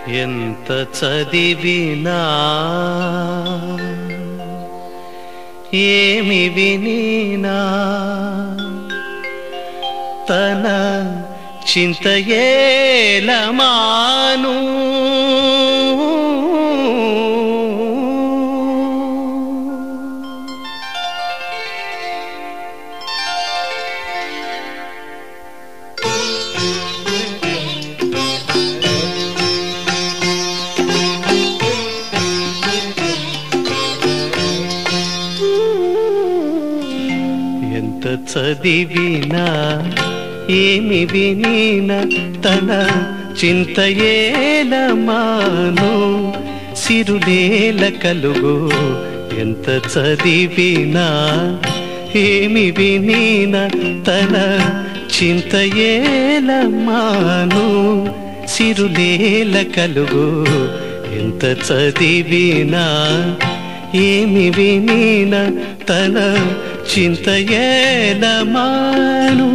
ఎంత చదివినా ఏమి వినినా తన చింత ఏలమాను ఎంత చదివినా ఏమి వినినా తన చింత ఏలమాను సిరులేల కలుగు ఎంత చదివినా ఏమి వినినా తన చింత ఏలమాను సిరులేల కలుగు ఎంత చదివినా ఏమి వినిన తన చింత ఏలమాను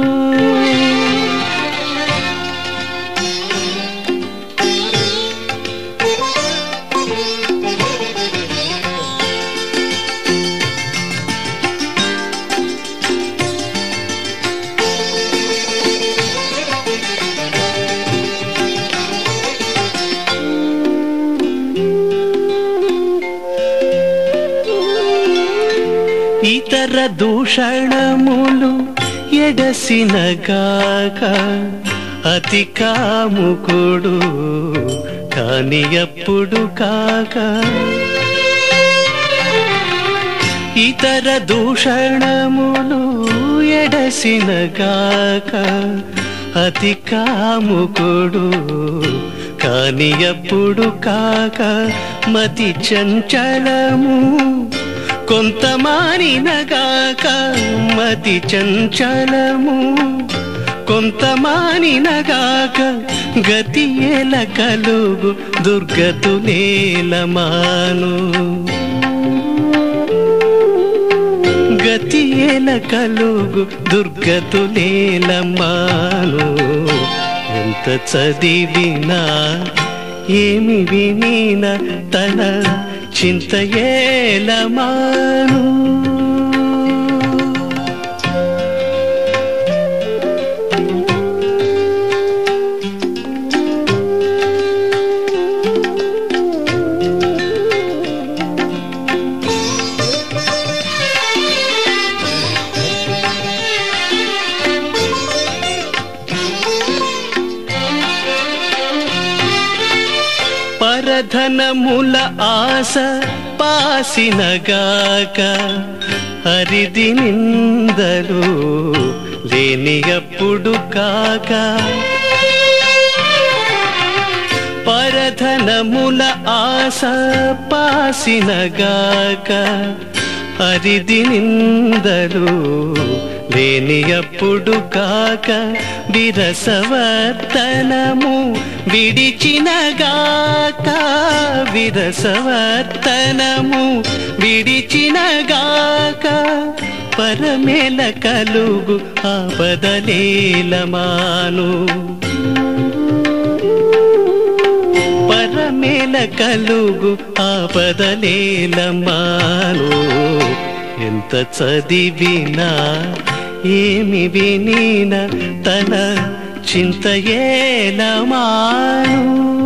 ఇతర దూషణములు ఎడసినగాక అతి కాముకుడు కాని ఎప్పుడు కాక ఇతర దూషణములు ఎడసినగాక అతి కాముకుడు కాని ఎప్పుడు కాక మతి చంచలము కొంత మానినగాక మతి చంచలము కొంత మానినగాక గతి ఎల కలుగు దుర్గతులేలమాను గతి ఎల కలుగు దుర్గతులేలమాను ఎంత చదివినా ఏమి వినినా తన చింత ఏలమాను పరధనముల ఆశ పాసినగాక హరిది నిందలు లేని అప్పుడు కాక పరధనముల ఆశ పాసినగాక హరిది నిందలు లేని అప్పుడు కాక విరసవర్తనము విడిచినగాక విరసవర్తనము విడిచినగాక పరమేల కలుగు ఆపదలేలమాను పరమేల కలుగు ఆపదలేలమాను ఎంత చదివినా ఏమి వినిన తన చింత ఏలమాను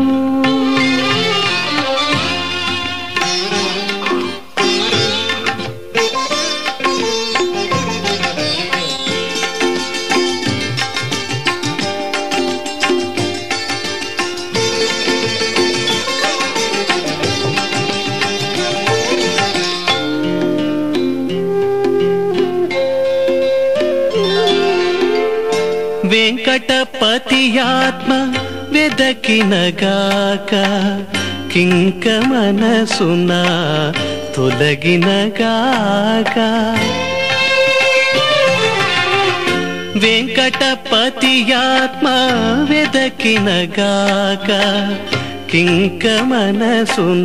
వెంకటపతి ఆత్మ వెదకినగాక కింక మనసున తొలగినగాక వెంకటపతి ఆత్మ వెదకినగాక కింక మనసున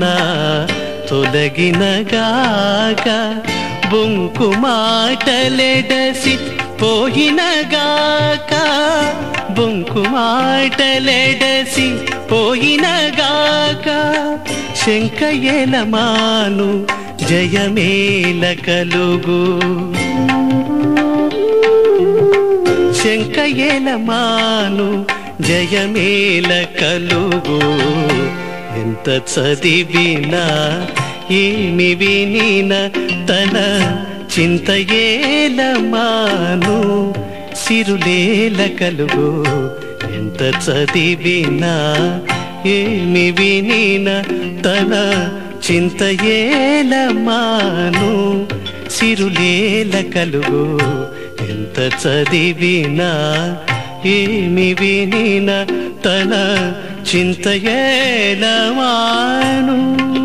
తొలగినగాక బొంకు మాటలెడసి పోయినగాక బొంకు బొంకు మాటలెడసి పోయినగాక శంకయలమాను జయమేల కలుగు శంకయలమాను జయమేల కలుగు ఎంత చదివినా ఏమి వినిన తన చింతయేలమాను సిరులేల కలుగు ఎంత చదివినా ఏమి వినిన తన చింతయేలమాను సిరులేల కలుగు ఎంత చదివినా ఏమి వినిన తన చింతయేలమాను